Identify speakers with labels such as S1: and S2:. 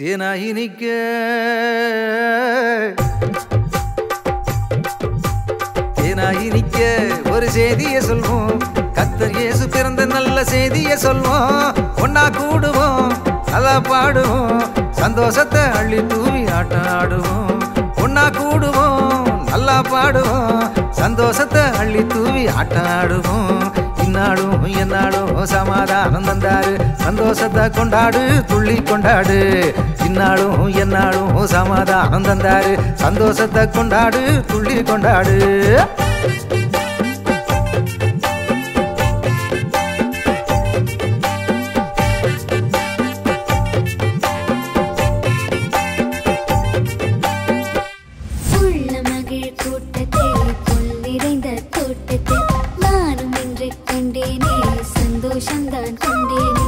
S1: தேனாய் இனிக்க தேனாய் இனிக்க ஒரு செய்தியை சொல்வோம் கத்தர் இயேசு பிறந்த நல்ல செய்தியை சொல்வோம் ஒன்னா கூடுவோம் நல்லா பாடுவோம் சந்தோஷத்தை அள்ளி தூவி ஆட்டம் ஆடுவோம் ஒன்னா கூடுவோம் நல்லா பாடுவோம் சந்தோஷத்தை அள்ளி தூவி ஆட்டம் ஆடுவோம் இந்நாளும் எந்நாளும் சமாதானம் தந்தாரு சந்தோஷத்தை கொண்டாடு துள்ளி கொண்டாடு இந்நாளும் எந்நாளும் சமாதானம் தந்தாரு சந்தோஷத்தை கொண்டாடு துள்ளி கொண்டாடு
S2: உள்ள மகிழ் கூட்டத்தில் புல்லிறைந்த தோட்டத்தில் நானும் இன்று கண்டேனே சந்தோஷம்தான் கண்டேனே